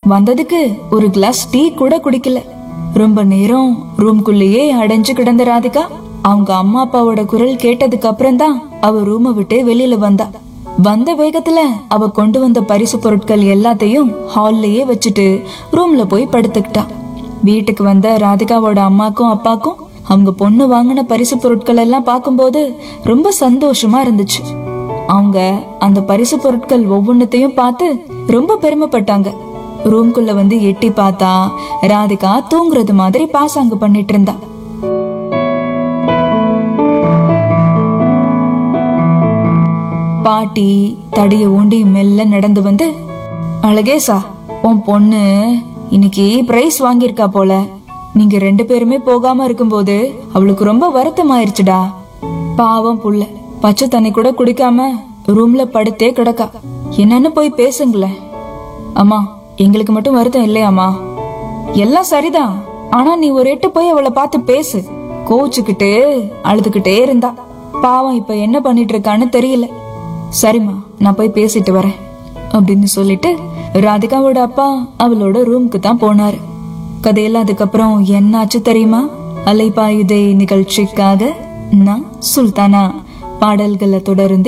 வந்ததுக்கு ஒரு class tea கூட குடிக்கல ரொம்ப நேரம் ரூம்குள்ளேயே அடைஞ்சு கிடந்த ராதிகா அவங்க அம்மா அப்பாவோட குரல் கேட்டதுக்கு அப்புறம் தான் அவ ரூமை விட்டு வெளியில வந்தா வந்த வேகத்துல அவ கொண்டு வந்த பரிசு பொருட்கள் எல்லாத்தையும் ஹால்லயே வச்சுட்டு ரூம்ல போய் படுத்துக்கிட்டா வீட்டுக்கு வந்த ராதிகாவோட அம்மாக்கும் அப்பாக்கும் அவங்க பொண்ணு வாங்கின பரிசு பொருட்கள் எல்லாம் பார்க்கும்போது ரொம்ப சந்தோஷமா இருந்துச்சு அவங்க அந்த பரிசு பொருட்கள் ஒவ்வொன்றத்தையும் பார்த்து ரொம்ப பெருமைப்பட்டாங்க ரூம்குள்ள வந்து எட்டி பார்த்தா ராதிகா தூங்குறது மாதிரி பாசாங்கு பண்ணிட்டு இருந்தா பாட்டி தடிய ஊண்டி மெல்ல நடந்து வந்து அழகேசா உன் பொண்ணு இன்னைக்கு பிரைஸ் வாங்கியிருக்கா போல நீங்க ரெண்டு பேருமே போகாம இருக்கும்போது அவளுக்கு ரொம்ப வருத்தம் ஆயிருச்சுடா பாவம் புள்ள பச்சை தண்ணி கூட குடிக்காம ரூம்ல படுத்தே கிடக்கா என்னன்னு போய் பேசுங்களேன் அம்மா எங்களுக்கு மட்டும் வருத்தம் இல்லையாம்மா எல்லாம் சரிதான் ஆனா நீ ஒரு எட்டு போய் அவளை பார்த்து பேசு கோச்சுக்கிட்டு அழுதுகிட்டே இருந்தா பாவம் இப்ப என்ன பண்ணிட்டு இருக்கான்னு தெரியல சரிம்மா நான் போய் பேசிட்டு வரேன் அப்படின்னு சொல்லிட்டு ராதிகாவோட அப்பா அவளோட ரூமுக்கு தான் போனாரு கதையெல்லாம் அதுக்கப்புறம் என்னாச்சு தெரியுமா அலைபாயுதை நிகழ்ச்சிக்காக நான் சுல்தானா பாடல்களை தொடர்ந்து